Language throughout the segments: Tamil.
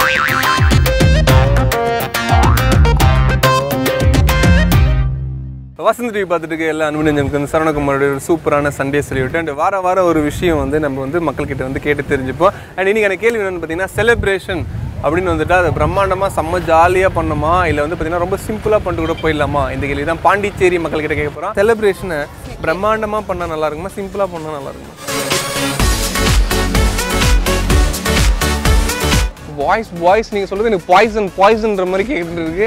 வசந்த் டிவி பார்த்துட்டு இருக்க எல்லா அன்பு நெஞ்சங்களுக்கு வந்து சரவணகுமாரோட ஒரு சூப்பரான சண்டே சொல்லிவிட்டு அண்ட் வார வாரம் ஒரு விஷயம் வந்து நம்ம வந்து மக்கள்கிட்ட வந்து கேட்டு தெரிஞ்சுப்போம் அண்ட் இன்னைக்கான கேள்வி என்னன்னு பார்த்தீங்கன்னா செலிப்ரேஷன் அப்படின்னு வந்துட்டு அது பிரம்மாண்டமாக செம்ம ஜாலியாக பண்ணுமா இல்லை வந்து பார்த்தீங்கன்னா ரொம்ப சிம்பிளாக பண்ணிட்டு கூட போயிடலாமா இந்த கேள்வி தான் பாண்டிச்சேரி மக்கள்கிட்ட கேட்க போகிறோம் செலிப்ரேஷனை பிரம்மாண்டமாக பண்ணால் நல்லா இருக்குமா சிம்பிளாக பண்ணால் நல்லா இருக்குமா வாய்ஸ் வாய்ஸ் நீங்கள் சொல்கிறது எனக்கு பாய்சன் பாய்சன்ற மாதிரி கேட்டுட்டு இருக்கு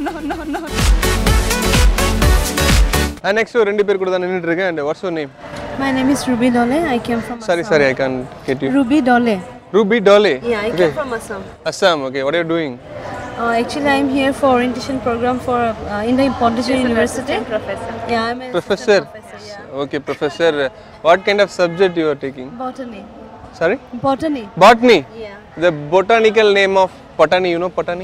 நெக்ஸ்ட் ஒரு ரெண்டு பேர் கூட தான் நின்றுட்டு இருக்கேன் and what's your name My name is Ruby Dole. I came from sorry sorry I can get you Ruby Dole. Ruby Dole Yeah, I came from Assam. Assam okay what are doing Uh, actually, I'm here for orientation program for uh, in the Pondicherry University. Professor. Yeah, I'm an professor professor. Yeah. Okay professor what kind of subject you are taking Botany. Sorry Botany. Botany Yeah. The botanical name of botany you know botany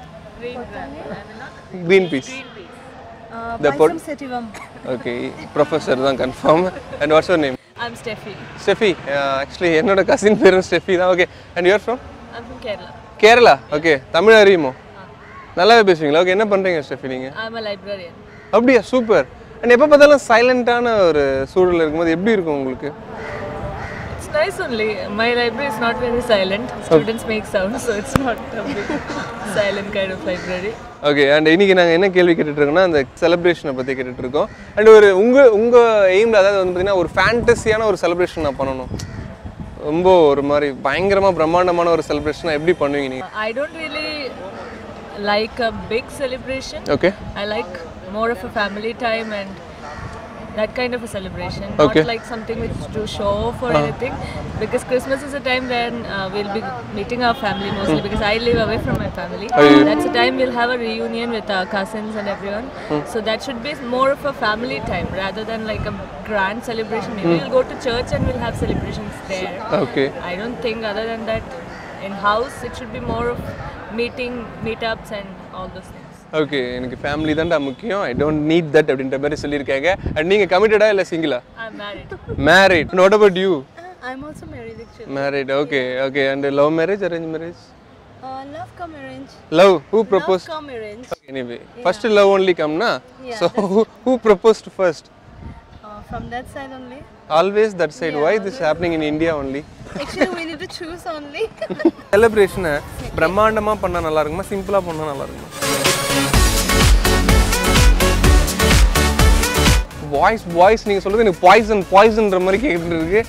green peas Uh, The the pot- setivam. Okay professor தான் confirm and what's your name I'm Steffi. Steffi actually என்னோட கசின் பேரும் ஸ்டெஃபி தான் okay and your from I'm from Kerala. Kerala okay Tamil அறியுமோ நல்லாவே பேசுவீங்களா ஓகே என்ன பண்ணுறீங்க ஸ்டெஃபி நீங்கள் I'm a librarian. அப்படியா சூப்பர் அண்ட் எப்போ பார்த்தாலும் சைலண்ட்டான ஒரு சூழல் இருக்கும்போது எப்படி இருக்கும் உங்களுக்கு It's nice only. My library is not very silent. Students make sound, so it's not a big silent kind of library. Okay and இன்னைக்கு நாங்கள் என்ன கேள்வி கேட்டுட்டு இருக்கோம்னா அந்த செலிப்ரேஷனை பற்றி கேட்டுட்டு இருக்கோம் அண்ட் ஒரு உங்கள் உங்கள் எய்மில் அதாவது வந்து பார்த்தீங்கன்னா ஒரு ஃபேண்டஸியான ஒரு செலிப்ரேஷன் நான் பண்ணணும் ரொம்ப ஒரு மாதிரி பயங்கரமாக பிரம்மாண்டமான ஒரு செலிப்ரேஷனை எப்படி பண்ணுவீங்க நீங்கள் I don't really like a big celebration. Okay I like more of a family time and that kind of a celebration. Okay. Not like something which to show off or anything. Because Christmas is a time when uh, we'll be meeting our family mostly because I live away from my family. That's a time we'll have a reunion with our cousins and everyone. So that should be more of a family time rather than like a grand celebration. Maybe we'll go to church and we'll have celebrations there. Okay I don't think other than that in house it should be more of meeting meetups and all those things. Okay எனக்கு ஃபேமிலி தான்டா முக்கியம் ஐ டோன்ட் நீட் தட் அப்படின்ற மாதிரி சொல்லியிருக்காங்க அண்ட் நீங்கள் கமிட்டடா இல்லை சிங்கிளா I'm married. Married what about you I'm also married actually. Married okay okay and love marriage arrange marriage Uh, love come arrange. Love who propose Love come arrange. Anyway first love only கம்னா so who proposed first Uh, from that side only. Always that side why this happening in India only Actually, we need to choose only. செலிப்ரேஷனை பிரம்மாண்டமாக பண்ணால் நல்லா இருக்குமா சிம்பிளாக பண்ணால் நல்லா இருக்குமா வாய்ஸ் வாய்ஸ் நீங்கள் சொல்கிறது எனக்கு பாய்சன் பாய்சன்ற மாதிரி கேட்டுட்டு இருக்கு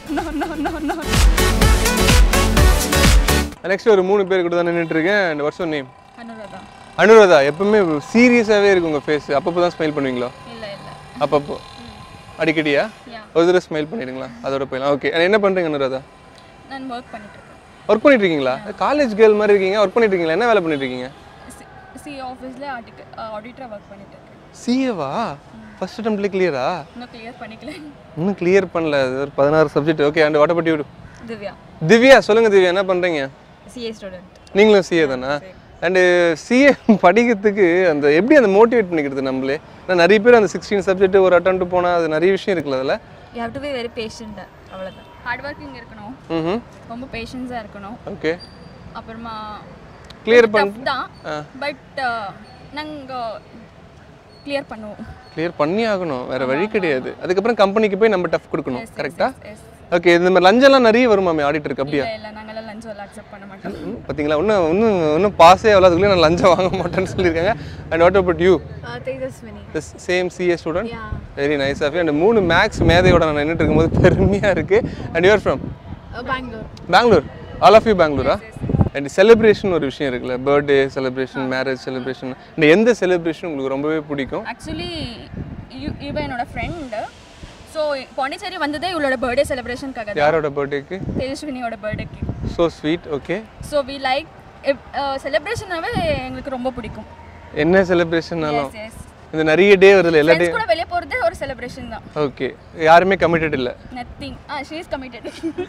நெக்ஸ்ட் ஒரு மூணு பேர் கூட தான் நின்றுட்டு இருக்கேன் and what's your name Anuradha. Anuradha எப்பவுமே சீரியஸாகவே இருக்கு உங்கள் ஃபேஸ் அப்பப்போ தான் ஸ்மைல் பண்ணுவீங்களா இல்லை இல்லை அப்பப்போ அடிக்கடியா ஒரு தடவை ஸ்மைல் பண்ணிடுங்களா அதோட போயிடலாம் ஓகே என்ன பண்ணுறீங்க அனுராதா நான் ஒர்க் பண்ணிட்டு இருக்கேன் ஒர்க் பண்ணிட்டு இருக்கீங்களா காலேஜ் கேர்ள் மாதிரி இருக்கீங்க ஒர்க் பண்ணிட்டு இருக்கீங்களா என்ன வேலை பண்ணிட்டு இருக்கீங்க சி ஆஃபீஸில் ஆர்டிக்கல் ஆடிட்டராக ஒர்க் பண்ணிட்டு இருக்கேன் சிஏவா ஃபர்ஸ்ட் அட்டம்ப்ட்ல கிளியரா இன்னும் கிளியர் பண்ணிக்கல இன்னும் கிளியர் பண்ணல அது ஒரு பதினாறு subject okay and what about you Divya Divya சொல்லுங்க திவ்யா என்ன பண்றீங்க சிஏ ஸ்டூடெண்ட் நீங்களும் சிஏ தானா அண்டு சிஏ படிக்கிறதுக்கு அந்த எப்படி அந்த மோட்டிவேட் பண்ணிக்கிறது நம்மளே நான் நிறைய பேர் அந்த சிக்ஸ்டீன் சப்ஜெக்ட் ஒரு அட்டம் போனால் அது நிறைய விஷயம் இருக்குல்ல அதில் you have to be very patient அவ்வளோதான் ஹார்ட் ஒர்க்கிங் இருக்கணும் ம் ரொம்ப பேஷன்ஸாக இருக்கணும் ஓகே அப்புறமா கிளியர் டஃப் பண்ண தான் பட் நாங்கள் கிளியர் பண்ணுவோம் கிளியர் பண்ணி ஆகணும் வேற வழி கிடையாது அதுக்கப்புறம் கம்பெனிக்கு போய் நம்ம டஃப் கொடுக்கணும் கரெக்டா எஸ் ஓகே இந்த மாதிரி லஞ்செல்லாம் நிறைய வருமாமே ஆடிட்டருக்கு அப்படியா இல்லை இல்லை நாங்களாம் லஞ்ச் எல்லாம் அக்செப்ட் பண்ண மாட்டோம் ம், பாத்தீங்களா இன்னும் இன்னும் இன்னும் பாஸே அவ்வளோ அதுக்குள்ளே நான் லஞ்சம் வாங்க மாட்டேன்னு சொல்லியிருக்காங்க and what about you Uh, Tejaswini. The same CA student very nice of and மூணு மேக்ஸ் மேதையோட நான் நின்றுட்டு இருக்கும்போது பெருமையாக இருக்குது and you are from Uh, Bangalore. Bangalore all of you பெங்களூரா அண்ட் செலிப்ரேஷன் ஒரு விஷயம் இருக்குல்ல பர்த்டே செலிப்ரேஷன் மேரேஜ் செலிப்ரேஷன் இந்த எந்த செலிப்ரேஷன் உங்களுக்கு ரொம்பவே பிடிக்கும் ஆக்சுவலி இவ என்னோட ஃப்ரெண்டு ஸோ பாண்டிச்சேரி வந்ததே இவளோட பர்த்டே செலிப்ரேஷனுக்காக தான் யாரோட பர்த்டேக்கு தேஜஸ்வினியோட பர்த்டேக்கு so sweet okay so we like செலிப்ரேஷனாவே எங்களுக்கு ரொம்ப பிடிக்கும் என்ன செலிப்ரேஷன்னாலும் எஸ் எஸ் இந்த நிறைய டே வருதுல்ல எல்லா டே ஃப்ரெண்ட்ஸ் கூட வெளியே போகிறதே ஒரு செலிப்ரேஷன் தான் ஓகே யாருமே கமிட்டட் இல்லை nothing ah she is committed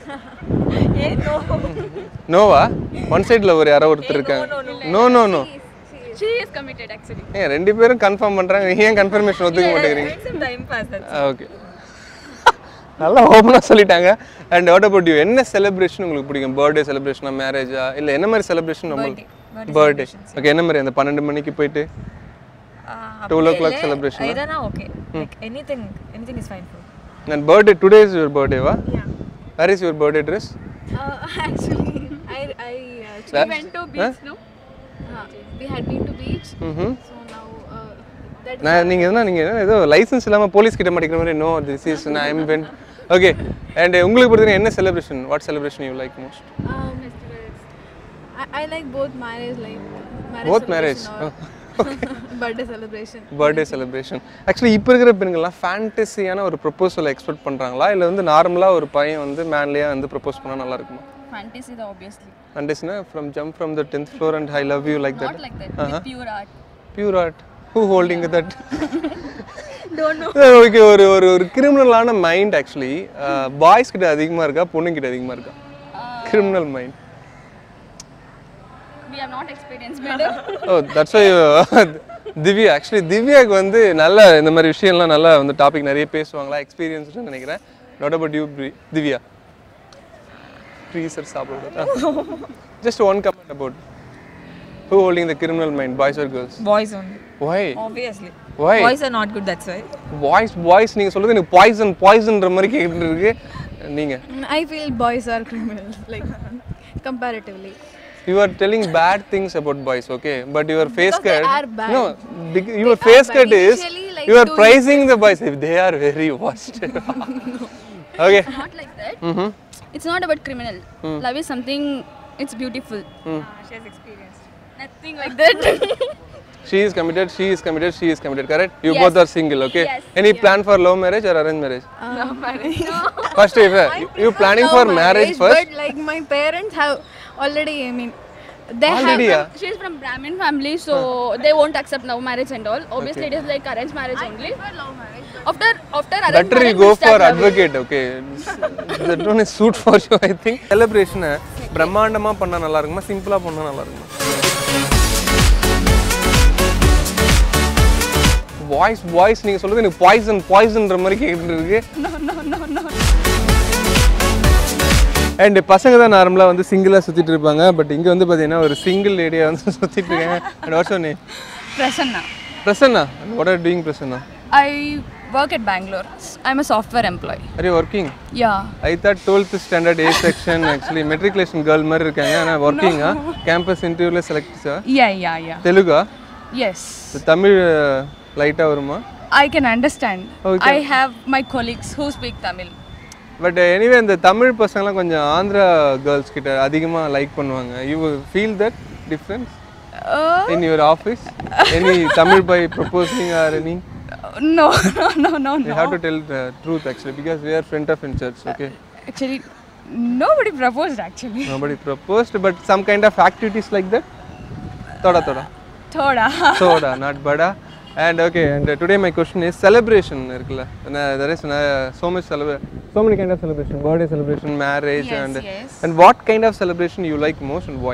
நோவா ஒன் சைடில் ஒரு யாரோ ஒருத்தர் இருக்காங்க no no no she is committed actually ஏன் ரெண்டு பேரும் கன்ஃபார்ம் பண்ணுறாங்க ஏன் கன்ஃபர்மேஷன் ஒத்துக்க மாட்டேங்கிறீங்க some time pass that's okay நல்லா ஓப்பனாக சொல்லிட்டாங்க அண்ட் வாட் அபவுட் யூ என்ன செலிப்ரேஷன் உங்களுக்கு பிடிக்கும் பர்த்டே செலிப்ரேஷனா மேரேஜா இல்லை என்ன மாதிரி செலிப்ரேஷன் உங்களுக்கு பர்த்டே ஓகே என்ன மாதிரி அந்த பன்னெண்டு மணிக்கு போயிட்டு twelve o'clock celebration Either okay. Like anything, anything is fine for me. And birthday, today is your birthday, wa? Yeah. Where is your birthday dress? Uh, actually, I, I uh, That- we went to beach, no? Uh, we had been to beach, Mm-hmm. so now uh, that நான் நீங்கள் எதுனா நீங்கள் ஏதோ லைசன்ஸ் இல்லாமல் போலீஸ் கிட்ட மாட்டேங்கிற மாதிரி நோ திஸ் இஸ் நான் ஐம் வென் ஓகே அண்ட் உங்களுக்கு பொறுத்தவரைக்கும் என்ன celebration what celebration you like most um, I, I like both marriage, like marriage both marriage celebration or birthday celebration. Birthday celebration actually இப்போ இருக்கிற பெண்கள்லாம் ஃபேண்டசியான ஒரு ப்ரொப்போசல் எக்ஸ்பெக்ட் பண்ணுறாங்களா இல்லை வந்து நார்மலாக ஒரு பையன் வந்து மேன்லியாக வந்து ப்ரப்போஸ் பண்ணால் நல்லா இருக்குமா Fantasy, the obviously. ஃபேண்டசினா from jump from the tenth floor and I love you like Not that like that. With pure art. Pure art who holding that okay ஒரு ஒரு ஒரு கிரிமினலான மைண்ட் ஆக்சுவலி பாய்ஸ் கிட்ட அதிகமாக இருக்கா பொண்ணுங்க கிட்ட அதிகமாக இருக்கா criminal mind We have not experienced better. Oh that's why Divya actually திவ்யாக்கு வந்து நல்ல இந்த மாதிரி விஷயம்லாம் நல்லா வந்து டாபிக் நிறைய பேசுவாங்களா எக்ஸ்பீரியன்ஸ்னு நினைக்கிறேன் நாட் அபவுட் யூ திவ்யா ட்ரீசர் சாப்பிடுறது just one comment about who holding the criminal mind boys or girls Boys only. Why Obviously. Why Boys are not good, that's why. வாய்ஸ் வாய்ஸ் நீங்கள் சொல்கிறது எனக்கு பாய்சன் பாய்சன்ற மாதிரி கேட்டுட்டு இருக்கு நீங்கள் Mm, I feel boys are criminals, like comparatively. you are telling bad things about boys okay but your face Because they cut are bad. no bec- your are face bad. cut is Initially, like, you are doing praising the boys if they are very worst okay not like that. mm-hmm. It's not about criminal. Love is something, it's beautiful. She has experienced. Nothing like that. she is committed she is committed she is committed correct you Yes. both are single okay Yes. any plan for love marriage or arranged marriage Um, first if uh, you planning for Love marriage first But like my parents have already, I mean, they Already, have. yeah. She's from Brahmin family, so they won't accept love marriage and all. Obviously, it is like arranged marriage only. After after arranged better you marriage, go we for start loving. advocate okay that one is suit for you i think செலிப்ரேஷனை பிரம்மாண்டமா பண்ணா நல்லா இருக்குமா சிம்பிளா பண்ணா நல்லா இருக்குமா வாய்ஸ் வாய்ஸ் நீங்க சொல்றது எனக்கு பாய்சன் பாய்சன்ற மாதிரி கேட்டுட்டு இருக்கு அண்ட் பசங்க தான் நார்மலாக வந்து சிங்கிளாக சுற்றிட்டு இருப்பாங்க பட் இங்கே வந்து பார்த்தீங்கன்னா ஒரு சிங்கிள் லேடியாக வந்து சுற்றிட்டு இருக்காங்க and what's one name Prasanna. Prasanna what are doing Prasanna I work at Bangalore. I'm a software employee. Are you working Yeah. I thought twelfth standard A section actually matriculation girl மாதிரி இருக்காங்க ஆனால் ஒர்க்கிங்கா கேம்பஸ் இன்டர்வியூவில் select sir Yeah, yeah, yeah. தெலுங்கா Yes. தமிழ் லைட்டாக வருமா I can understand. Okay. I have my colleagues who speak Tamil. But anyway இந்த தமிழ் பசங்கலாம் கொஞ்சம் ஆந்திரா கேர்ள்ஸ் கிட்ட அதிகமாக லைக் பண்ணுவாங்க you feel that difference Uh, in your office any Tamil by proposing or any no, no, no, no, You no. have to tell the truth actually because we are front of in church, okay? Actually, nobody proposed actually. Nobody proposed, but some kind of activities like that. Thoda thoda. Thoda. Thoda, not bada. And okay, and uh, today my question is celebration. இருக்குல்ல? Na- There is na- so much celebration, so many kind of celebration, birthday celebration, marriage, Yes, and yes. and what kind of celebration you like most and why?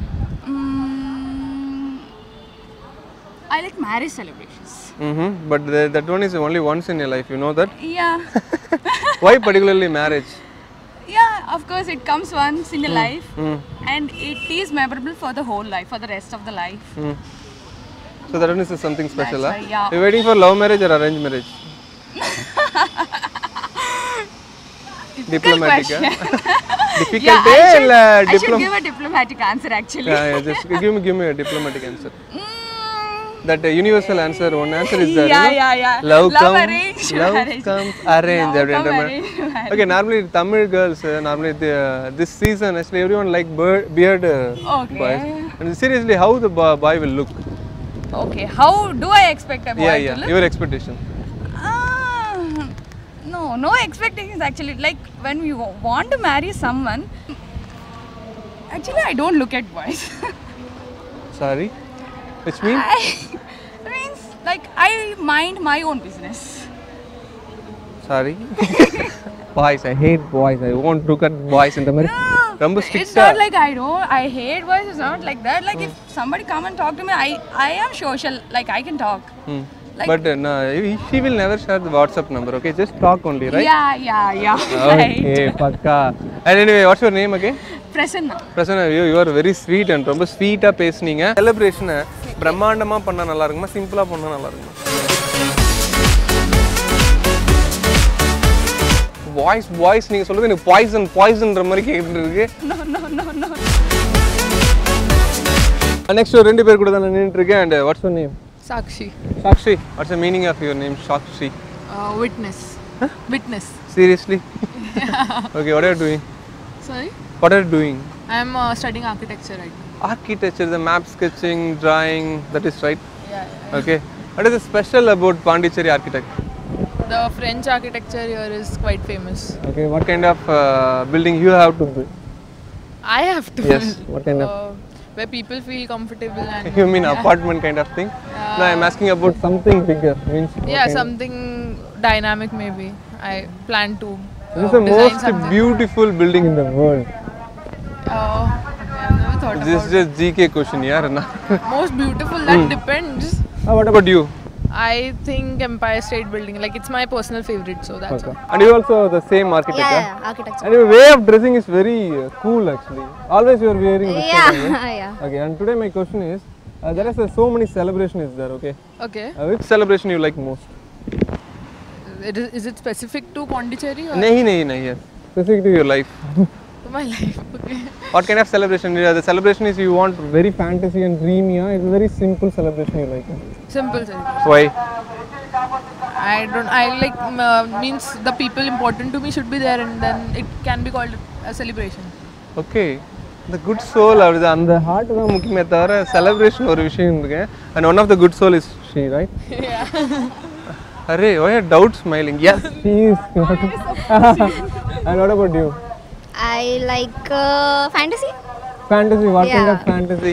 Mm, I like marriage celebrations. Mm-hmm. But the, that one is only once in your life. You know that? Yeah. why particularly marriage? yeah, of course, it comes once in the life Mm. and it is memorable for the whole life, for the rest of the life. Mm. So that one is something special, That's huh? why, yeah. You're waiting for love marriage or arranged marriage? Diplomatic, huh? Difficult, Yeah, I eh? should, இல்ல I should diplom- give a diplomatic answer actually. Yeah, yeah, just give me, give me a diplomatic answer. Mm, That uh, universal answer, one answer is there. Yeah, you know? yeah, yeah. Love, Love comes, arranged love marriage. comes arranged. Love அப்படின்ற come மாதிரி. arranged marriage. Okay, normally Tamil girls, uh, normally the, uh, this season, actually everyone like bird, beard uh, Okay. boys. And seriously, how the bo- boy will look? Okay, how do I expect a boy yeah, to yeah. look? Your expectation. Ah, no, no expectations actually. Like when we wa- want to marry someone, actually I don't look at boys. Sorry. Which means? I means like I mind my own business. Sorry. boys, I hate boys. I won't look at boys in the மாதிரி ரொம்ப It's ஸ்ட்ரிக்டா not like I don't. I hate boys. It's not like that. Like if somebody come and talk to me, I I am social. Like I can talk. Like- but she will never share the WhatsApp number. Okay, just talk only, right? Yeah, yeah, yeah. right. Okay, பக்கா. And anyway, what's your name again? Prasanna. Prasanna you you are very sweet and ரொம்ப ஸ்வீட்டாக பேசுனீங்க செலிப்ரேஷனை பிரம்மாண்டமாக பண்ணால் நல்லா இருக்குமா சிம்பிளாக பண்ணால் நல்லா இருக்குமா வாய்ஸ் வாய்ஸ் நீங்கள் சொல்றது எனக்கு பாய்சன் பாய்சன்ற மாதிரி கேட்டுட்டு இருக்கு நெக்ஸ்ட் ரெண்டு பேர் கூட தான் நான் நின்றுட்டு இருக்கேன் and what's your name Sakshi. Sakshi what's the meaning of your name Sakshi Uh, witness. Witness. Seriously okay what are doing Sorry? What are doing I am uh, studying architecture right now. architecture, the map sketching, drawing, that is right. Yeah, Okay. What is special about Pondicherry architect? The French architecture here is quite famous. Okay. What kind of uh, building you have to build? I have to. Yes. What kind of? Uh, where people feel comfortable and. You mean apartment kind of thing? No, I'm asking about something bigger. Means what Yeah, kind of- something dynamic maybe. I plan to. This is uh, the design most something. beautiful building in the world. Uh, I've never thought This is about just GK question, yeah. Ranna. Most beautiful, that depends. Ah, what about you? I think Empire State Building, like it's my personal favorite, so that's Okay. And you also the same architect? Yeah, huh? yeah, architecture. And your way of dressing is very uh, cool actually. Always you are wearing this Yeah, kind of thing. yeah. Okay, and today my question is, uh, there is uh, so many celebration is there, okay? Okay. Uh, which celebration you like most? It is, is it specific to Pondicherry or Nahi, nahi, nahi, yes. Specific to your life. to my life? Okay. what kind of celebration? Uh, the celebration is you want very fantasy and dreamy, or it's a very simple celebration you like? Simple celebration. Why? I don't. I like um, uh, means the people important to me should be there, and then it can be called a celebration. Okay. The good soul அப்படி தான் அந்த ஹார்ட் தான் முக்கியமே தவிர செலிப்ரேஷன் ஒரு விஷயம் இருக்கு and one of the good soul is she right அரே why are doubt smiling yes she is and what about you I like uh, fantasy. fantasy what kind of Yeah. fantasy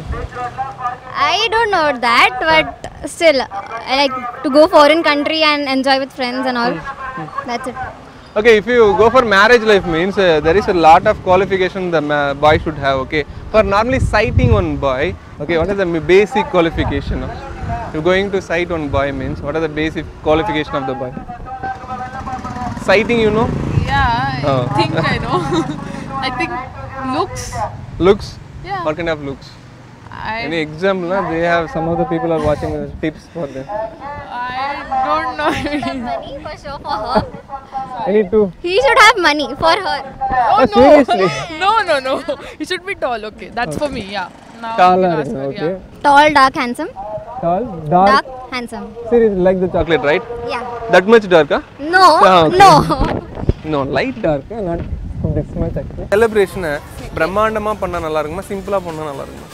I don't know that, but still, I like to go foreign country and enjoy with friends and all. That's it. Okay, if you go for marriage life means uh, there is a lot of qualification the ma- boy should have. Okay, for normally sighting one boy, okay, what is the m- basic qualification? Of, you're going to sight one boy means what are the basic qualification of the boy? Sighting, you know, Yeah, I Oh. think I know. I think looks. looks. Yeah. What kind of looks? I Any example? Na? They have some of the people are watching uh, tips for them. I don't know. Money for sure for her. Any two? He should have money for her. oh no. seriously? no, no, no. He should be tall. Okay, that's for me. Yeah. Now you Taller, can ask her, okay. yeah. Tall, dark, handsome. Tall, dark. Dark, handsome. Seriously, like the chocolate, right? Yeah. That much dark, huh? No, Ah, okay. no. No, light dark, eh? not this much actually. செலிப்ரேஷனை பிரம்மாண்டமாக பண்ணால் நல்லா இருக்குமா சிம்பிளாக பண்ணால் நல்லா இருக்குமா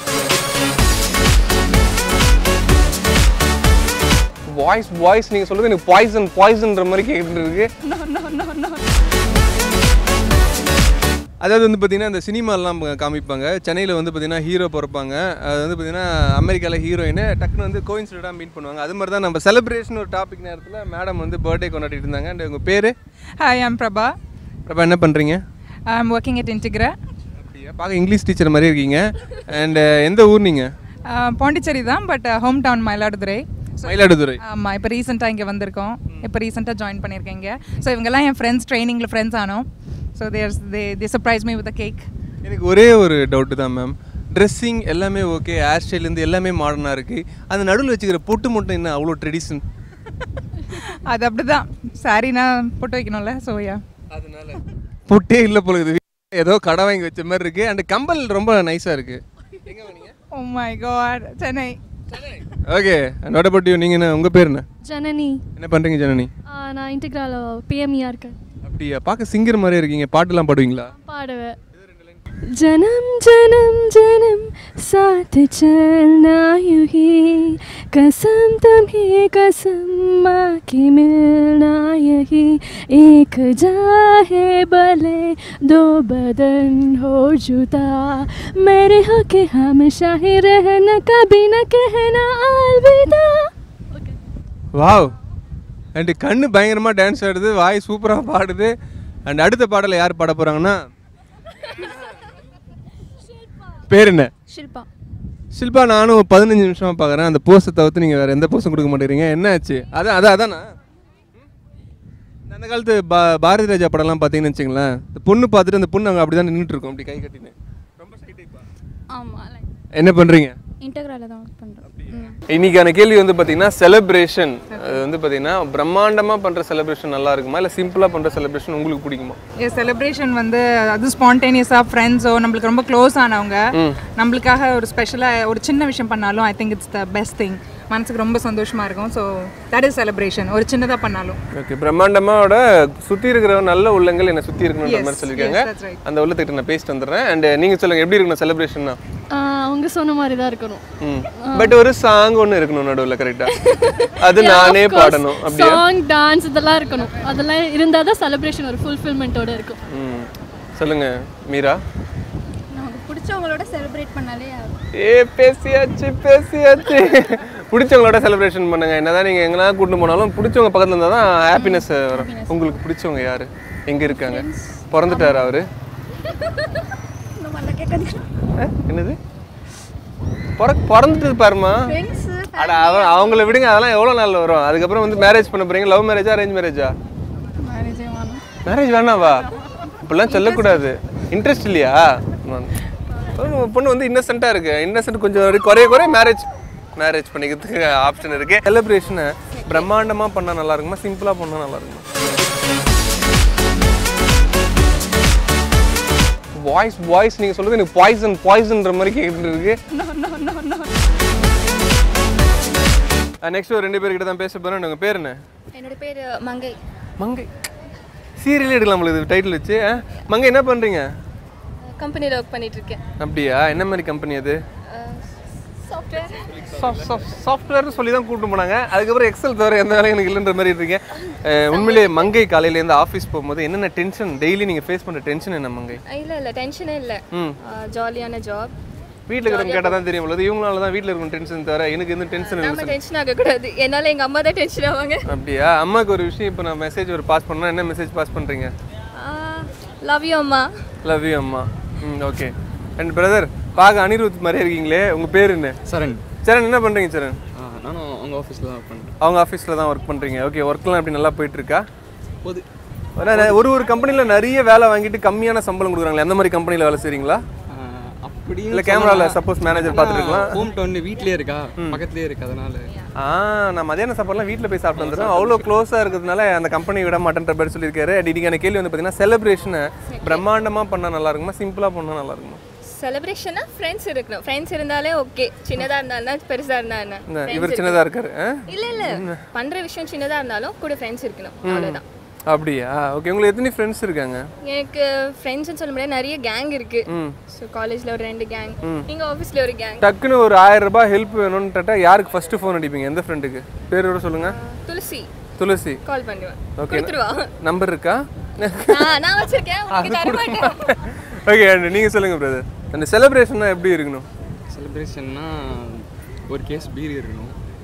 வாய்ஸ் வாய்ஸ் நீங்கள் சொல்றது எனக்கு பாய்சன் பாய்சன்ற மாதிரி கேட்டுட்டு இருக்கு அதாவது வந்து பார்த்தீங்கன்னா இந்த சினிமாலாம் காமிப்பாங்க சென்னையில் வந்து பார்த்தீங்கன்னா ஹீரோ பிறப்பாங்க அது வந்து பார்த்தீங்கன்னா அமெரிக்காவில் ஹீரோயின் டக்குன்னு வந்து கோயின்சிடண்டாக மீட் பண்ணுவாங்க அது மாதிரி தான் நம்ம செலிப்ரேஷன் ஒரு டாபிக் நேரத்தில் மேடம் வந்து பர்த்டே கொண்டாடிட்டு இருந்தாங்க அண்ட் உங்கள் பேர் Hi, I'm Prabha. பிரபா என்ன பண்ணுறீங்க I'm working at Integra. அப்படியா பார்க்க இங்கிலீஷ் டீச்சர் மாதிரி இருக்கீங்க அண்ட் எந்த ஊர் நீங்கள் Uh, பாண்டிச்சேரி தான் but hometown Mayiladuthurai Mayiladuthurai ஆமாம் இப்போ ரீசெண்டாக இங்கே வந்திருக்கோம் இப்போ ரீசெண்டாக ஜாயின் பண்ணியிருக்கேன் இங்கே ஸோ இவங்கெல்லாம் என் ஃப்ரெண்ட்ஸ் ட்ரைனிங்கில் ஃப்ரெண்ட்ஸ் ஆனோம் so there's they they surprise me with cake எனக்கு ஒரே ஒரு டவுட்டு தான் மேம் ட்ரெஸ்ஸிங் எல்லாமே ஓகே ஹேர் ஸ்டைலேருந்து எல்லாமே மாடர்னாக இருக்குது அந்த நடுவில் வச்சுக்கிற பொட்டு மட்டும் என்ன அவ்வளோ ட்ரெடிஷன் அது அப்படி தான் சாரினா போட்டு வைக்கணும்ல ஸோ யா அதனால பொட்டே இல்லை போல இது ஏதோ கடை வாங்கி வச்ச மாதிரி இருக்குது அண்ட் கம்பல் ரொம்ப நைஸாக இருக்குது எங்கே வாங்க oh my God Chennai okay not about you நீங்கள் என்ன உங்கள் பேர் என்ன ஜனனி என்ன பண்ணுறீங்க ஜனனி ஆ, நான் இன்டெக்ரால பிஎம்இயாக இருக்கேன் அப்படியா பார்க்க சிங்கர் மாதிரி இருக்கீங்க பாட்டுலாம் பாடுவீங்களா பாடுவேன் जन्म जन्म जन्म साथ चलना यूं ही कसम तुम्हें कसम माँ की मिलना यही एक जाहे भले दो बदन हो जुदा मेरे हो के हमेशा ही रहना कभी न कहना अलविदा வாவ் அண்ட் கண்ணு பயங்கரமாக டான்ஸ் ஆடுது வாய் சூப்பராக பாடுது அண்ட் அடுத்த பாடலை யார் பாட போகிறாங்கன்னா பேர் என்ன ஷில்பா ஷில்பா நானும் பதினஞ்சு நிமிஷமாக பார்க்குறேன் அந்த போஸ்ட்டை தவிர்த்து நீங்கள் வேறு எந்த போஸ்டும் கொடுக்க மாட்டேங்கிறீங்க என்ன ஆச்சு அதான் அதான் அதானா அந்த காலத்து பா பாரதி ராஜா படம்லாம் பார்த்தீங்கன்னு வச்சுங்களேன் இந்த பொண்ணு பார்த்துட்டு அந்த பொண்ணு அங்கே அப்படி தான் நின்றுட்டு இருக்கும் அப்படி கை கட்டின்னு ரொம்ப ஆமாம் லைக் என்ன பண்ணுறீங்க இன்டகிரால தான் ஒர்க் பண்ணுறோம் இன்னைக்கான கேள்வி வந்து பார்த்தீங்கன்னா செலிப்ரேஷன் அது வந்து பார்த்தீங்கன்னா பிரம்மாண்டமாக பண்ணுற செலிப்ரேஷன் நல்லா இருக்குமா இல்லை சிம்பிளாக பண்ணுற செலிப்ரேஷன் உங்களுக்கு பிடிக்குமா என் செலிப்ரேஷன் வந்து அது ஸ்பான்டேனியஸாக ஃப்ரெண்ட்ஸோ நம்மளுக்கு ரொம்ப க்ளோஸ் ஆனவங்க நம்மளுக்காக ஒரு ஸ்பெஷலாக ஒரு சின்ன விஷயம் பண்ணாலும் I think it's the best thing மனசுக்கு ரொம்ப சந்தோஷமாக இருக்கும் ஸோ தட் இஸ் செலிப்ரேஷன் ஒரு சின்னதாக பண்ணாலும் ஓகே பிரம்மாண்டமாவோட சுற்றி இருக்கிற நல்ல உள்ளங்கள் என்னை சுற்றி இருக்கணுன்ற Yes, மாதிரி சொல்லியிருக்காங்க yes, that's right. அந்த உள்ளத்துக்கிட்ட நான் பேசிட்டு வந்துடுறேன் அண்ட் நீங்கள் சொல்லுங்கள் எப்படி இருக்கணும் செலிப்ரேஷன்னா அவங்க சொன்ன மாதிரி தான் இருக்கணும் ம் பட் ஒரு சாங் ஒன்று இருக்கணும் நடுவில் கரெக்டாக அது நானே பாடணும் அப்படியா சாங் டான்ஸ் இதெல்லாம் இருக்கணும் அதெல்லாம் இருந்தால் தான் செலிப்ரேஷன் ஒரு ஃபுல்ஃபில்மெண்ட்டோட இருக்கும் ம் சொல்லுங்க மீரா நமக்கு பிடிச்சவங்களோட செலிப்ரேட் பண்ணாலே ஏ பேசியாச்சு பேசியாச்சு பிடிச்சவங்களோட செலிப்ரேஷன் பண்ணுங்க என்னதான் நீங்க எங்கன்னா கூட்டு போனாலும் பிடிச்சவங்க பக்கத்துல இருந்தால் தான் ஹாப்பினஸ் வரும் உங்களுக்கு பிடிச்சவங்க யாரு எங்க இருக்காங்க பிறந்துட்டாரு அவரு அஹ், என்னது பிற பிறந்துட்டு பாருமா அட அவ அவங்கள விடுங்க அதெல்லாம் எவ்வளோ நாள் வரும் அதுக்கப்புறம் வந்து மேரேஜ் பண்ண போறீங்க லவ் மேரேஜா அரேஞ்ச் மேரேஜா மேரேஜே வேணும் மேரேஜ் வேணாவா இப்படிலாம் சொல்லக்கூடாது இன்ட்ரெஸ்ட் இல்லையா ம். பொண்ணு- பொண்ணு வந்து இன்னசென்ட்டாக இருக்கு இன்னசென்ட் கொஞ்சம் ஒரு குறைய குறைய மேரேஜ் மேரேஜ் பண்ணிக்கிறதுக்கு ஆப்ஷன் இருக்கு செலிப்ரேஷனை பிரம்மாண்டமாக பண்ணால் நல்லா இருக்குமா சிம்பிளாக பண்ணால் நல்லா இருக்குமா வாய்ஸ் வாய்ஸ் நீங்கள் சொல்றது எனக்கு பாய்சன் பாய்சன்ற மாதிரி கேட்டுட்டு இருக்கு நெக்ஸ்ட் ஒரு ரெண்டு பேர்கிட்ட தான் பேச போகிறேன் உங்கள் பேர் என்ன என்னோட பேர் மங்கை மங்கை சீரியல் எடுக்கலாம் உங்களுக்கு டைட்டில் வச்சு ஆ? மங்கை என்ன பண்ணுறீங்க கம்பெனியில் ஒர்க் பண்ணிட்டு இருக்கேன் அப்படியா என்ன மாதிரி கம்பெனி அது சாஃப்ட்வேர் சாஃப்ட்வேர்னு சொல்லி தான் கூப்பிட்டு போனாங்க அதுக்கப்புறம் எக்ஸல் தவிர எந்த வேலையும் எனக்கு இல்லைன்ற மாதிரி இருக்கீங்க அஹ், உண்மையிலேயே மங்கை காலையிலேருந்து ஆஃபீஸ் போகும்போது என்னென்ன டென்ஷன் டெய்லி நீங்கள் ஃபேஸ் பண்ணுற டென்ஷன் என்ன மங்கை இல்லை இல்லை டென்ஷனே இல்லை ம் ஜாலியான ஜாப் வீட்டில் இருக்கிறவங்க கேட்டால் தான் தெரியும் உள்ளது இவங்களால தான் வீட்டில் இருக்கும் டென்ஷன் தவிர எனக்கு எந்த டென்ஷன் இல்லை நம்ம டென்ஷன் ஆகக்கூடாது என்னால் எங்கள் அம்மா தான் டென்ஷன் ஆவாங்க அப்படியா அம்மாவுக்கு ஒரு விஷயம் இப்போ நான் மெசேஜ் ஒரு பாஸ் பண்ணா என்ன மெசேஜ் பாஸ் பண்ணுறீங்க லவ் யூ அம்மா லவ் யூ அம்மா ம் ஓகே அண்ட் பிரதர் பார்க்க அனிருத் மாதிரியே இருக்கீங்களே உங்கள் பேர் என்ன சரண் சரண் என்ன பண்ணுறீங்க சரண் ஆ, நானும் அவங்க ஆஃபீஸில் தான் ஒர்க் பண்ணுறேன் அவங்க ஆஃபீஸில் தான் ஒர்க் பண்ணுறீங்க ஓகே ஒர்க்லாம் எப்படி நல்லா போயிட்டு இருக்கா போது ஆனா, நான் ஒரு ஒரு கம்பெனியில் நிறைய வேலை வாங்கிட்டு கம்மியான சம்பளம் கொடுக்குறாங்களே அந்த மாதிரி கம்பெனியில் வேலை செய்கிறீங்களா அப்படி இல்லை கேமராவில் சப்போஸ் மேனேஜர் பார்த்துருக்கலாம் ஹோம் டவுன் வீட்லயே இருக்கா பக்கத்துலயே இருக்கு அதனால ஆ நான் மதியான சாப்பாடுலாம் வீட்டில் போய் சாப்பிட்டு வந்துடுறேன் அவ்வளோ க்ளோஸாக இருக்கிறதுனால அந்த கம்பெனி விட மாட்டேன்ற மாதிரி சொல்லியிருக்காரு அண்ட் இன்னைக்கான கேள்வி வந்து பார்த்தீங்கன்னா செலிப்ரேஷனை பிரம்மாண்டமாக பண்ணால் நல்லா இருக்குமா சிம்பிளாக பண்ணால் நல்லா இருக்குமா செலிப்ரேஷனா ஃப்ரெண்ட்ஸ் இருக்கணும் ஃப்ரெண்ட்ஸ் இருந்தாலே ஓகே சின்னதாக இருந்தாலும் பெருசாக இருந்தா என்ன இந்த Friends இவர் இருக்கணும். சின்னதாக இருக்காரு ஆ? இல்ல இல்ல பண்ற விஷயம் சின்னதா இருந்தாலும் கூட ஃப்ரெண்ட்ஸ் இருக்கணும் அவ்வளவுதான் அப்படியா ஓகே உங்களுக்கு எத்தனை ஃப்ரெண்ட்ஸ் இருக்காங்க எனக்கு ஃப்ரெண்ட்ஸ்னு சொல்ல முடியாது நிறைய கேங் இருக்கு ம் ஸோ காலேஜ்ல ஒரு ரெண்டு கேங் எங்க ஆஃபீஸ்ல ஒரு கேங் டக்குன்னு ஒரு ஆயிரம் ரூபாய் ஹெல்ப் வேணும்னு கேட்டா யாருக்கு ஃபர்ஸ்ட் ஃபோன் அடிப்பீங்க எந்த ஃப்ரெண்டுக்கு பேரோட சொல்லுங்க துளசி துளசி கால் பண்ணுவேன் ஓகே கொடுத்துருவா நம்பர் இருக்கா நான் நான் வச்சிருக்கேன் உனக்கு தர மாட்டேன் ஓகே நீங்க சொல்லுங்க பிரதர் அந்த செலிப்ரேஷன்னா எப்படி இருக்கணும் செலிப்ரேஷன்னா ஒரு கேஸ் பீர் இருக்கணும்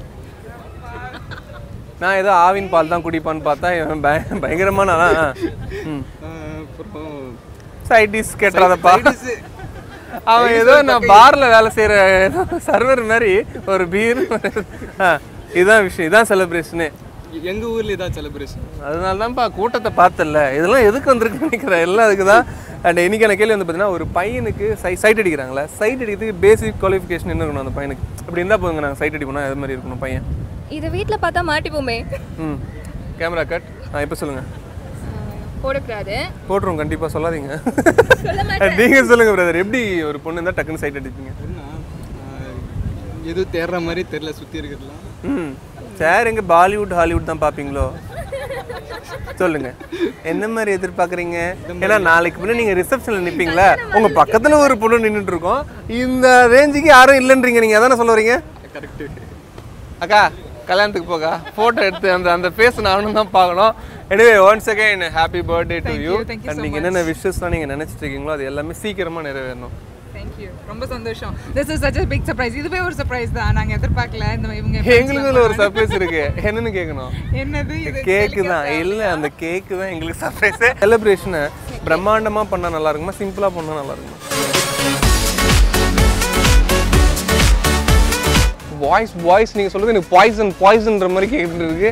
நான் ஏதோ ஆவின் பால் தான் குடிப்பான்னு பார்த்தா இவன் பய- பயங்கரமான ஆளா? ம் ஆ, அப்புறம் சைடிஸ் கேட்டுறாதப்பா அவன் ஏதோ நான் பார்ல வேலை செய்யற ஏதோ சர்வர் மாதிரி ஒரு பீர் இதுதான் விஷயம் இதான் செலிப்ரேஷனே எங்க ஊர்ல ஏதாவது செலிப்ரேஷன் அதனால தான்ப்பா கூட்டத்தை பார்த்தல இதெல்லாம் எதுக்கு வந்திருக்கு நினைக்கிறேன் எல்லாம் அதுக்கு தான் அண்ட் இன்னைக்கான கேள்வி வந்து பார்த்தீங்கன்னா ஒரு பையனுக்கு சை சைட் அடிக்கிறாங்களே சைட் அடிக்கிறதுக்கு பேசிக் குவாலிஃபிகேஷன் என்ன இருக்கணும் அந்த பையனுக்கு அப்படி இருந்தால் போதுங்க நாங்கள் சைட் அடிப்போம்னா எது மாதிரி இருக்கணும் பையன் இது வீட்ல பார்த்தா மாட்டிப்போமே ம் கேமரா கட் ஆ இப்போ சொல்லுங்கள் போடக்கூடாது போட்டுருவோம் கண்டிப்பாக சொல்லாதீங்க நீங்கள் சொல்லுங்கள் பிரதர் எப்படி ஒரு பொண்ணு இருந்தால் டக்குன்னு சைட் அடிப்பீங்க எதுவும் தேடுற மாதிரி தெரியல சுத்தி இருக்கிறதுலாம் ம் சார் எங்க பாலிவுட் ஹாலிவுட் தான் பார்ப்பீங்களோ சொல்லுங்க என்ன மாதிரி எதிர்பார்க்குறீங்க ஏன்னா நாளைக்கு பின்ன நீங்க ரிசப்ஷன்ல நிப்பீங்களா உங்க பக்கத்துல ஒரு பொண்ணு நின்றுட்டு இருக்கோம் இந்த ரேஞ்சுக்கு யாரும் இல்லைன்றீங்க நீங்க அதானே சொல்ல வரீங்க கரெக்ட் அக்கா கல்யாணத்துக்கு போகா போட்டோ எடுத்து அந்த அந்த ஃபேஸ் நானும் தான் பார்க்கணும் anyway once again happy birthday to Thank you you, thank you and so நீங்கள் என்னென்ன விஷஸ்லாம் நீங்கள் நினைச்சிட்டு இருக்கீங்களோ அது எல்லாமே சீக்கிரமா நிறைவேறணும் தேங்க்யூ ரொம்ப சந்தோஷம் this is such a big surprise இதுவே ஒரு சர்ப்ரைஸ் தான் நாங்க எதிர்பார்க்கல இந்த இவங்க எங்களுக்கு இதுல ஒரு சர்ப்ரைஸ் இருக்கு என்னன்னு கேட்கணும் என்னது இது கேக்கு தான் இல்ல அந்த கேக்கு தான் எங்களுக்கு சர்ப்ரைஸ் செலிப்ரேஷனை பிரம்மாண்டமா பண்ணா நல்லா இருக்குமா சிம்பிளா பண்ணா நல்லா இருக்குமா வாய்ஸ் வாய்ஸ் நீங்க சொல்றது எனக்கு பாய்சன் பாய்சன்ற மாதிரி கேட்டுட்டு இருக்கு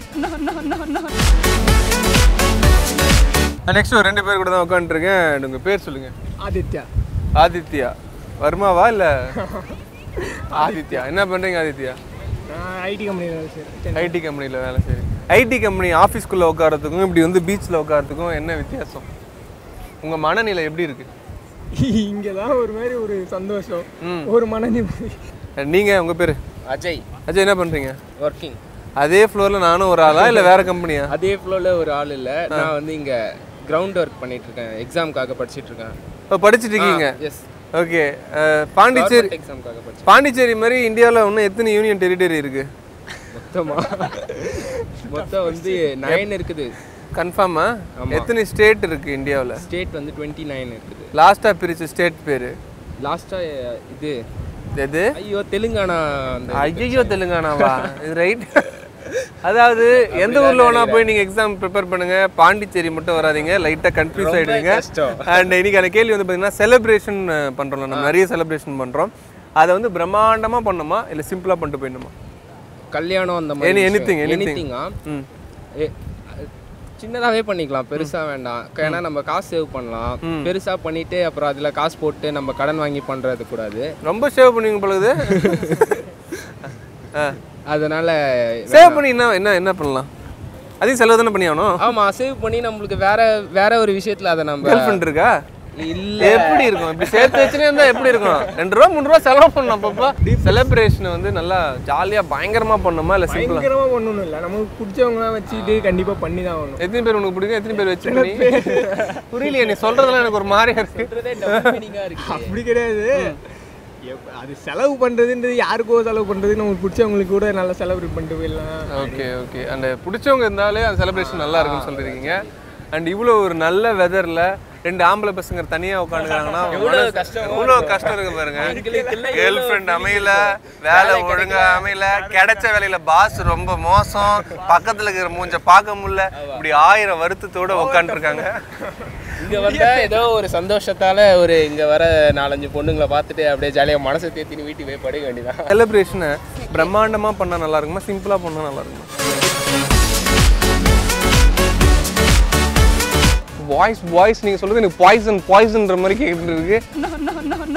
நெக்ஸ்ட் ஒரு ரெண்டு பேர் கூட தான் உட்காந்துருக்கேன் உங்க பேர் சொல்லுங்க ஆதித்யா ஆதித்யா வர்மாவா இல்லை ஆதித்யா என்ன பண்ணுறீங்க ஆதித்யா நான் ஐடி கம்பெனியில் வேலை செய்கிறேன் ஐடி கம்பெனியில் வேலை செய்றீங்க ஐடி கம்பெனி ஆஃபீஸ்க்குள்ளே உட்காரத்துக்கும் இப்படி வந்து பீச்சில் உட்காரத்துக்கும் என்ன வித்தியாசம் உங்கள் மனநிலை எப்படி இருக்கு இங்கே தான் ஒரு மாதிரி ஒரு சந்தோஷம் ம். ஒரு மன நிம்மதி நீங்கள் உங்கள் பேர் அஜய் அஜய் என்ன பண்ணுறீங்க ஒர்க்கிங் அதே ஃப்ளோரில் நானும் ஒரு ஆளா இல்லை வேற கம்பெனியா அதே ஃப்ளோவில் ஒரு ஆள் இல்லை நான் வந்து இங்கே கிரவுண்ட் ஒர்க் பண்ணிட்டு இருக்கேன் எக்ஸாமுக்காக படிச்சிட்டு இருக்கேன் இப்போ படிச்சுட்டு இருக்கீங்க எஸ் ஓகே பாண்டிச்சேரி எக்ஸாமுக்காக படிச்சு பாண்டிச்சேரி மாதிரி இந்தியாவில் இன்னும் எத்தனை யூனியன் டெரிட்டரி இருக்கு மொத்தமா மொத்தம் வந்து நைன் இருக்குது கன்ஃபார்மா ஆமா. எத்தனை ஸ்டேட் இருக்கு இந்தியாவில் ஸ்டேட் வந்து டுவெண்ட்டி நைன் இருக்குது லாஸ்ட்டாக பிரிச்ச ஸ்டேட் பேர் லாஸ்ட்டாக இது எது ஐயோ தெலுங்கானா அந்த ஐயோ தெலுங்கானாவா இது ரைட் அதாவது எந்த ஊர்ல வேணா போய் நீங்க எக்ஸாம் ப்ரிப்பேர் பண்ணுங்க பாண்டிச்சேரி மட்டும் வராதீங்க லைட்டா கன்ஃபியூஸ் ரொம்ப ஆயிடுவீங்க கஷ்டம். அண்ட் இன்னைக்கான கேள்வி வந்து பாத்தீங்கன்னா செலிப்ரேஷன் பண்றோம்ல நம்ம நிறைய செலிப்ரேஷன் பண்றோம் அதை வந்து பிரம்மாண்டமா பண்ணுமா இல்ல சிம்பிளா பண்ணிட்டு போயிடணுமா கல்யாணம் அந்த Any- மாதிரி anything, anything. எனிதிங்கா ம். சின்னதாகவே பண்ணிக்கலாம் பெருசா வேண்டாம் ஏன்னா நம்ம காசு சேவ் பண்ணலாம் பெருசா பண்ணிட்டு அப்புறம் அதுல காசு போட்டு நம்ம கடன் வாங்கி பண்றது கூடாது ரொம்ப சேவ் பண்ணுவீங்க பொழுது அதனால சேவ் பண்ணி என்ன என்ன என்ன பண்ணலாம் அதையும் செலவு தானே பண்ணி ஆகணும் ஆமா சேவ் பண்ணி நம்மளுக்கு வேற வேற ஒரு விஷயத்துல அதை நம்ம கேர்ள் ஃப்ரெண்ட் இருக்கா இல்ல எப்படி இருக்கும் இப்படி சேர்த்து வச்சுனே இருந்தா எப்படி இருக்கும் ரெண்டு ரூபா மூணு ரூபா செலவு பண்ணணும் அப்பப்போ செலிப்ரேஷன் வந்து நல்லா ஜாலியா பயங்கரமா பண்ணணுமா இல்ல சிம்பிளா பயங்கரமாக பண்ணணும் இல்லை நமக்கு பிடிச்சவங்களாம் வச்சுக்கிட்டு கண்டிப்பாக பண்ணி தான் ஆகணும் எத்தனை பேர் உனக்கு பிடிக்கும் எத்தனை பேர் வச்சு பண்ணி புரியலையே நீ சொல்றதெல்லாம் எனக்கு ஒரு மாதிரியா இருக்கு அப்படி கிடையாது எப்- அது செலவு பண்ணுறதுன்றது யாருக்கோ செலவு பண்ணுறது நமக்கு பிடிச்சவங்களுக்கு கூட நல்லா செலிப்ரேட் பண்ணிட்டு போயிடலாம் ஓகே ஓகே அந்த பிடிச்சவங்க இருந்தாலே அந்த செலிப்ரேஷன் நல்லா இருக்கும்னு சொல்லிருக்கீங்க அண்ட் இவ்வளோ ஒரு நல்ல வெதர்ல ரெண்டு ஆம்பளை பசங்க தனியா உட்காந்துக்கிறாங்கன்னா எவ்வளவு கஷ்டம் எவ்வளோ கஷ்டம் இருக்கு பாருங்க கேர்ள் ஃப்ரெண்ட் அமையல வேலை ஒழுங்கா அமையல கிடைச்ச வேலையில பாஸ் ரொம்ப மோசம் பக்கத்துல இருக்கிற மூஞ்ச பார்க்க முடியல இப்படி ஆயிரம் வருத்தத்தோட உட்காந்துருக்காங்க இங்க வந்தா ஏதோ ஒரு சந்தோஷத்தால ஒரு இங்க வர நாலஞ்சு பொண்ணுங்களை பார்த்துட்டு அப்படியே ஜாலியா மனசை தேத்தின்னு வீட்டுக்கு போய் படுக்க வேண்டியதான் செலிப்ரேஷனை பிரம்மாண்டமா பண்ணா நல்லா இருக்குமா சிம்பிளா பண்ணா நல்லா இருக்குமா வாய்ஸ் வாய்ஸ் நீங்க சொல்றது எனக்கு பாய்சன் பாய்சன்ற மாதிரி கேட்டுட்டு இருக்கு No, no, no, no.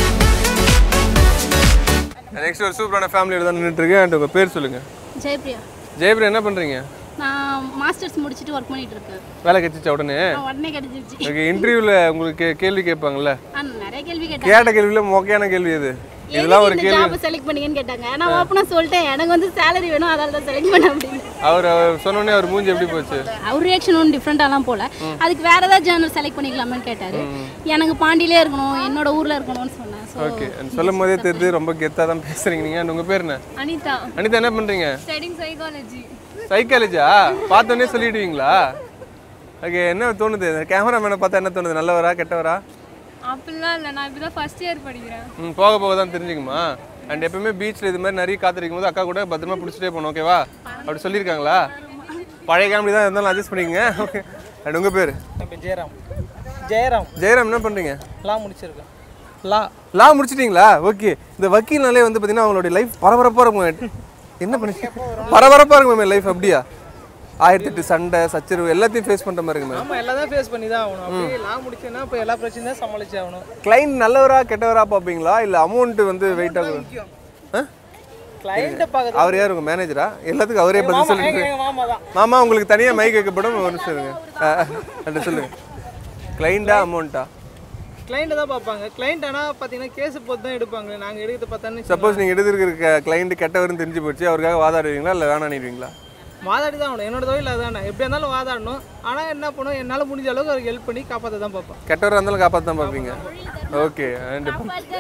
Next ஒரு சூப்பரான ஃபேமிலியோட தான் நின்றுட்டு இருக்கேன் அண்ட் உங்க பேர் சொல்லுங்க ஜெயப்ரியா ஜெயபிரியா என்ன பண்றீங்க நான் மாஸ்டர்ஸ் முடிச்சுட்டு ஒர்க் பண்ணிட்டு இருக்கேன் வேலை கிடைச்சிச்சா உடனே நான் உடனே கிடைச்சிருச்சு ஓகே இன்டர்வியூல உங்களுக்கு கே- கேள்வி கேட்பாங்கல்ல ஆ, நிறைய கேள்வி கேட்டாங்க கேட்ட கேள்வியில மொக்கையான கேள்வி இது இதெல்லாம் ஒரு இந்த கேள்வி ஜாப் செலக்ட் பண்ணீங்கன்னு கேட்டாங்க நான் ஓப்பனா சொல்லிட்டேன் எனக்கு வந்து சேலரி வேணும் அதனால தான் செலக்ட் பண்ண அப்படின்னு அவர் அவர் சொன்னோடனே அவர் மூஞ்சி எப்படி போச்சு அவர் ரியாக்ஷன் ஒன்றும் டிஃப்ரெண்டாலாம் போல அதுக்கு வேற ஏதாவது ஜேர்னல் செலக்ட் பண்ணிக்கலாமான்னு கேட்டாரு எனக்கு பாண்டியிலே இருக்கணும் என்னோட ஊர்ல இருக்கணும்னு சொன்னேன் ஸோ ஓகே சொல்லும் போதே தெரியுது ரொம்ப கெத்தா தான் பேசுறீங்க நீங்க and உங்க பேர் என்ன அனிதா அனிதா என்ன பண்றீங்க ஸ்டடிங் சைக்காலஜி சைக்காலஜா பார்த்தோன்னே சொல்லிடுவீங்களா ஓகே என்ன தோணுது கேமராமேனை பார்த்தா என்ன தோணுது நல்லவரா கெட்டவரா அப்படிலாம் இல்லை நான் இப்போ தான் ஃபர்ஸ்ட் இயர் படிக்கிறேன் ம் போக போக தான் தெரிஞ்சுக்குமா அண்ட் எப்பவுமே பீச்சில் இது மாதிரி நிறைய காத்திருக்கும் போது அக்கா கூட பத்திரமா பிடிச்சிட்டே போகணும் ஓகேவா அப்படி சொல்லியிருக்காங்களா பழைய காமெடி தான் இருந்தாலும் அட்ஜஸ்ட் பண்ணிக்கங்க ஓகே அண்ட் உங்கள் பேர் ஜெயராம் ஜெயராம் ஜெயராம் என்ன பண்ணுறீங்க லா முடிச்சிருக்கேன் லா லா முடிச்சிட்டிங்களா ஓகே இந்த வக்கீல்னாலே வந்து பார்த்தீங்கன்னா அவங்களுடைய லைஃப் பரபரப்பாக இருக்கும் என்ன பண்ணி பரபரப்பாக இருக்கும் மேம் லைஃப் அப்படியா ஆயிரத்தி எட்டு சண்டை சச்சரவு எல்லாத்தையும் ஃபேஸ் பண்ணுற மாதிரி இருக்கு மேம் ஆமாம் எல்லாம் தான் ஃபேஸ் பண்ணி தான் ஆகணும் அப்படியே லா முடிச்சேன்னா இப்போ எல்லா பிரச்சனையும் தான் சமாளிச்சு ஆகணும் கிளைண்ட் நல்லவரா கெட்டவரா பார்ப்பீங்களா இல்லை அமௌண்ட் வந்து வெயிட் ஆகும் ஆ கிளைண்ட்டை பார்க்க அவர் யார் உங்க மேனேஜரா எல்லாத்துக்கும் அவரே பதில் மாமா சொல்லிட்டு எங்க மாமா தான் மாமா உங்களுக்கு தனியா மைக் வைக்கப்படும் ஒரு நிமிஷம் இருங்க அப்படி சொல்லுங்க கிளைண்டா அமௌண்ட்டா கிளைண்ட்டை தான் பார்ப்பாங்க கிளைண்ட் ஆனால் பார்த்தீங்கன்னா கேஸ் போட்டு தான் எடுப்பாங்க நாங்கள் எடுக்கிறது பார்த்தான்னு சப்போஸ் நீங்க எடுத்துருக்க கிளைண்ட் கெட்டவர்னு தெரிஞ்சு போச்சு அவருக்காக வாதாடுவீங்களா இல்லை வேணான்னுவீங்களா வாதாடி தான் ஆகணும் என்னோட தொழில் அதானே எப்படி இருந்தாலும் வாதாடணும் ஆனால் என்ன பண்ணும் என்னால் முடிஞ்ச அளவுக்கு அவருக்கு ஹெல்ப் பண்ணி காப்பாற்ற தான் பார்ப்பேன் கெட்டவராக இருந்தாலும் காப்பாற்ற தான் பார்ப்பீங்க ஓகே அண்ட்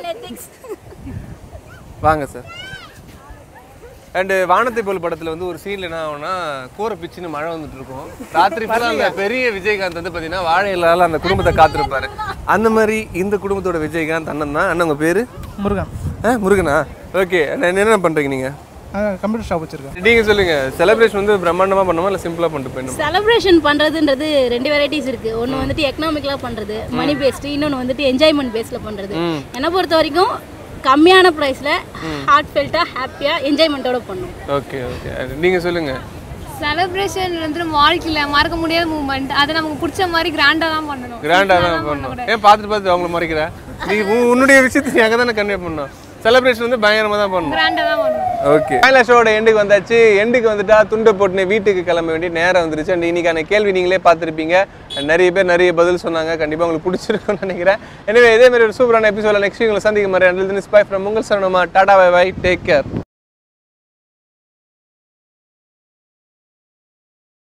வாங்க சார் அண்டு வானத்தை போல் படத்தில் வந்து ஒரு சீனில் என்ன ஆகும்னா கூரை பிச்சுன்னு மழை வந்துட்டு இருக்கும் ராத்திரி ஃபுல்லாக அந்த பெரிய விஜயகாந்த் வந்து பார்த்தீங்கன்னா வாழை இல்லாத அந்த குடும்பத்தை காத்திருப்பாரு அந்த மாதிரி இந்த குடும்பத்தோட விஜயகாந்த் அண்ணன் தான் அண்ணன் உங்கள் பேர் முருகன் ஆ முருகனா ஓகே என்ன பண்ணுறீங்க நீங்கள் கம்ப்யூட்டர் ஷாப் வச்சிருக்கேன் நீங்கள் சொல்லுங்கள் செலிப்ரேஷன் வந்து பிரம்மாண்டமாக பண்ணுமா இல்லை சிம்பிளாக பண்ணிட்டு போயிடணுமா செலிப்ரேஷன் பண்றதுன்றது ரெண்டு வெரைட்டிஸ் இருக்கு ஒன்று வந்துட்டு எக்கனாமிக்கலாக பண்றது மணி பேஸ்டு இன்னொன்று வந்துட்டு என்ஜாய்மெண்ட் பேஸ்ல பண்றது ம். என்னை பொறுத்த வரைக்கும் கம்மியான ப்ரைஸில் ஹார்ட் ஃபெல்ட்டாக ஹாப்பியாக என்ஜாய்மெண்ட்டோட பண்ணும் ஓகே ஓகே நீங்கள் சொல்லுங்கள் செலிப்ரேஷன் வந்து வாழ்க்கையில் மறக்க முடியாத மூமெண்ட் அதை நமக்கு பிடிச்ச மாதிரி கிராண்டாக தான் பண்ணணும் கிராண்டாக Simple ஆ தான் பண்ணணும் பண்ணக்கூடாது. ஏன் பார்த்துட்டு பார்த்து அவங்கள மறைக்கிற நீ உன்- உன்னுடைய விஷயத்தை நீ அங்கே தானே கன்வே பண்ணணும் செலிப்ரேஷன் வந்து பயங்கரமாக தான் பண்ணணும் கிராண்டாக தான் பண்ணுவோம் ஓகே ஃபைனல் ஷோட எண்டுக்கு வந்தாச்சு எண்டுக்கு வந்துட்டா துண்டை போட்டுன்னு வீட்டுக்கு கிளம்ப வேண்டிய நேரம் வந்துருச்சு அண்ட் இன்னைக்கான கேள்வி நீங்களே பார்த்துருப்பீங்க And நிறைய பேர் நிறைய பதில் சொன்னாங்க கண்டிப்பாக உங்களுக்கு பிடிச்சிருக்கும்னு நினைக்கிறேன் எனவே இதே மாதிரி ஒரு சூப்பரான எபிசோட நெக்ஸ்ட் உங்களை சந்திக்க மாதிரி அண்டில் தின் ஸ்பை ஃப்ரம் உங்கள் சரணமா tata bye bye take care